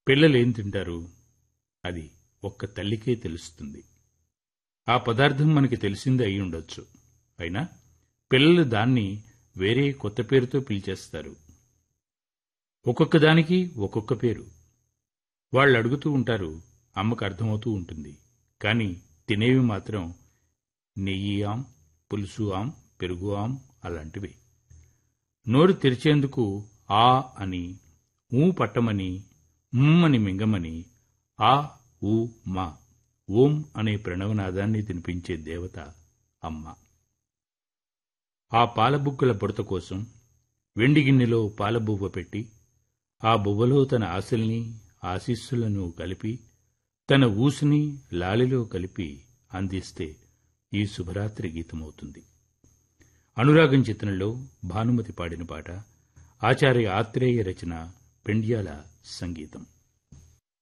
పిల్లలేం తింటారు అది ఒక్క తల్లికే తెలుస్తుంది ఆ పదార్థం మనకి తెలిసిందే అయి ఉండొచ్చు అయినా పిల్లలు దాన్ని వేరే కొత్త పేరుతో పిలిచేస్తారు ఒక్కొక్క దానికి ఒక్కొక్క పేరు వాళ్ళు అడుగుతూ ఉంటారు అమ్మకు అర్థమవుతూ ఉంటుంది కానీ తినేవి మాత్రం నెయ్యి ఆం పులుసు ఆం పెరుగు ఆం అలాంటివి నోరు తెరిచేందుకు ఆ అని ఊ పట్టమని ఉమ్ అని మింగమని ఆ ఊ మా ఓం అనే ప్రణవనాదాన్ని తినిపించే దేవత అమ్మ ఆ పాలబుగ్గల బుడత కోసం వెండి గిన్నెలో పాలబువ్వ పెట్టి ఆ బువ్వలో తన ఆశల్ని ఆశీస్సులను కలిపి తన ఊసుని లాలిలో కలిపి అందిస్తే ఈ శుభరాత్రి గీతమవుతుంది అనురాగం చిత్రంలో భానుమతి పాడిన పాట ఆచార్య ఆత్రేయ రచన పెండ్యాల సంగీతం